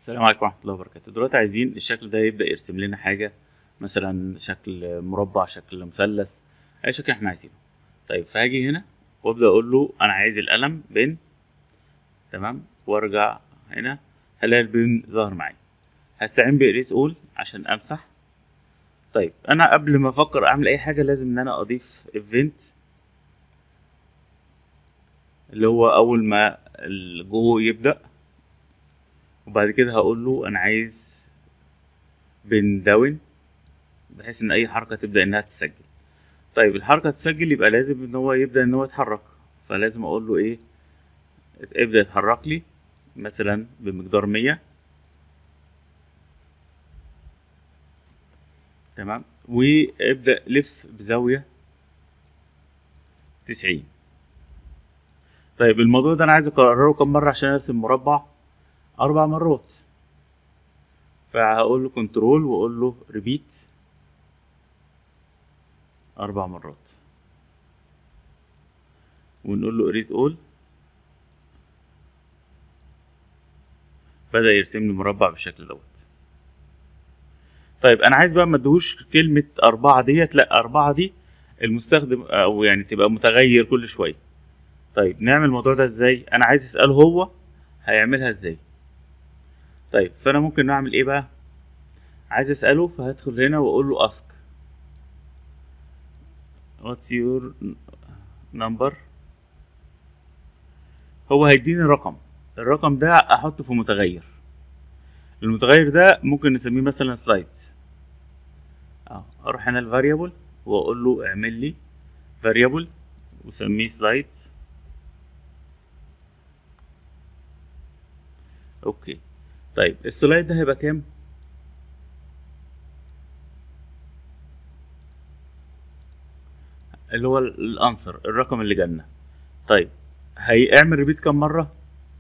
السلام عليكم ورحمة الله وبركاته دلوقتي عايزين الشكل ده يبدأ يرسم لنا حاجة مثلا شكل مربع شكل مثلث أي شكل احنا عايزينه طيب فهاجي هنا وأبدأ أقول له أنا عايز القلم بن تمام وأرجع هنا هلاقي البن ظهر معايا هستعين بإريس أول عشان أمسح طيب أنا قبل ما أفكر أعمل أي حاجة لازم إن أنا أضيف إيفنت اللي هو أول ما الجو يبدأ وبعد كده هقول له انا عايز بن داون بحيث ان اي حركه تبدا انها تسجل طيب الحركه تسجل يبقى لازم ان هو يبدا ان هو يتحرك فلازم اقول له ايه ابدا يتحرك لي مثلا بمقدار مية تمام وابدا لف بزاويه تسعين طيب الموضوع ده انا عايز اكرره كم مره عشان ارسم مربع اربع مرات فهقول له كنترول واقول له ريبيت اربع مرات ونقول له اريز اول بدا يرسم لي مربع بالشكل دوت طيب انا عايز بقى ما ادهوش كلمه اربعه ديت لا اربعه دي المستخدم او يعني تبقى متغير كل شويه طيب نعمل الموضوع ده ازاي انا عايز اساله هو هيعملها ازاي طيب فانا ممكن اعمل ايه بقى عايز اساله فهدخل هنا واقول له اسك what's your number هو هيديني رقم الرقم ده احطه في متغير المتغير ده ممكن نسميه مثلا سلايدز اه اروح هنا الفاريبل واقول له اعمل لي فاريبل وسميه سلايدز اوكي طيب السلايد ده هيبقى كام اللي هو الانسر الرقم اللي جالنا طيب هيعمل ريبيت كام مره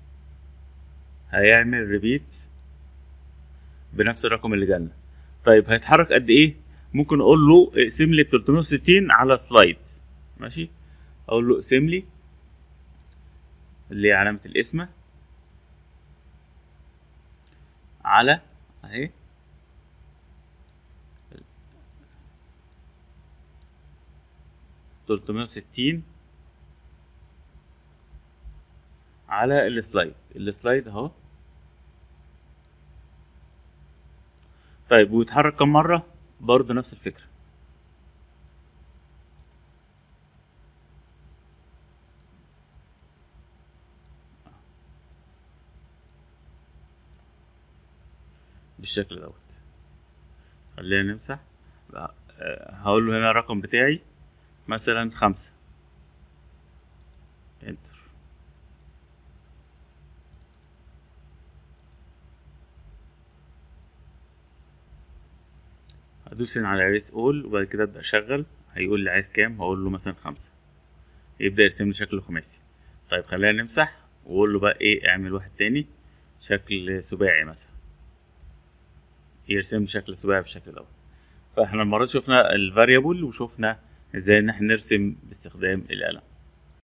هيعمل ريبيت بنفس الرقم اللي جالنا طيب هيتحرك قد ايه ممكن اقول له اقسم لي 360 على سلايد ماشي اقول له اقسم لي اللي هي علامه القسمه على اهي تلتمية وستين على السلايد السلايد اهو طيب ويتحرك كم مرة برضه نفس الفكرة بالشكل دوت خلينا نمسح هقول له هنا الرقم بتاعي مثلا خمسة انتر هدوس هنا على ريس اول وبعد كده ابدا اشغل هيقول لي عايز كام هقول له مثلا خمسة يبدا يرسم لي شكل خماسي طيب خلينا نمسح واقول له بقى ايه اعمل واحد تاني شكل سباعي مثلا يرسم شكل سباعي بالشكل دوت فاحنا المرة دي شفنا الفاريبل وشفنا ازاي ان احنا نرسم باستخدام القلم